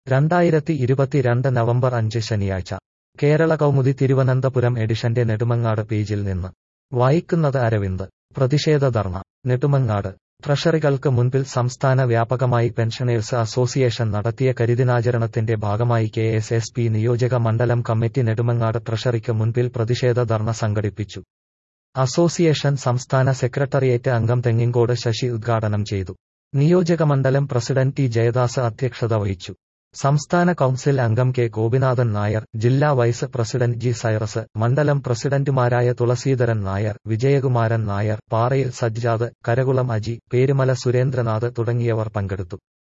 രണ്ടായിരത്തി ഇരുപത്തിരണ്ട് നവംബർ അഞ്ച് ശനിയാഴ്ച കേരള കൗമുദി തിരുവനന്തപുരം എഡിഷന്റെ നെടുമങ്ങാട് പേജിൽ നിന്ന് വായിക്കുന്നത് അരവിന്ദ് പ്രതിഷേധ ധർണ നെടുമങ്ങാട് ട്രഷറികൾക്ക് മുൻപിൽ സംസ്ഥാന വ്യാപകമായി പെൻഷനേഴ്സ് അസോസിയേഷൻ നടത്തിയ കരിദിനാചരണത്തിന്റെ ഭാഗമായി കെ എസ് എസ് പി നിയോജക മണ്ഡലം കമ്മിറ്റി നെടുമങ്ങാട് ട്രഷറിക്ക് മുൻപിൽ പ്രതിഷേധ ധർണ സംഘടിപ്പിച്ചു അസോസിയേഷൻ സംസ്ഥാന സെക്രട്ടേറിയറ്റ് അംഗം തെങ്ങിങ്കോട് ശശി ഉദ്ഘാടനം ചെയ്തു നിയോജകമണ്ഡലം പ്രസിഡന്റ് ടി ജയദാസ് അധ്യക്ഷത വഹിച്ചു സംസ്ഥാന കൌൺസിൽ അംഗം കെ ഗോപിനാഥൻ നായർ ജില്ലാ വൈസ് പ്രസിഡന്റ് ജി സൈറസ് മണ്ഡലം പ്രസിഡന്റുമാരായ തുളസീധരൻ നായർ വിജയകുമാരൻ നായർ പാറയിൽ സജ്ജാദ് കരകുളം അജി പേരുമല സുരേന്ദ്രനാഥ് തുടങ്ങിയവർ പങ്കെടുത്തു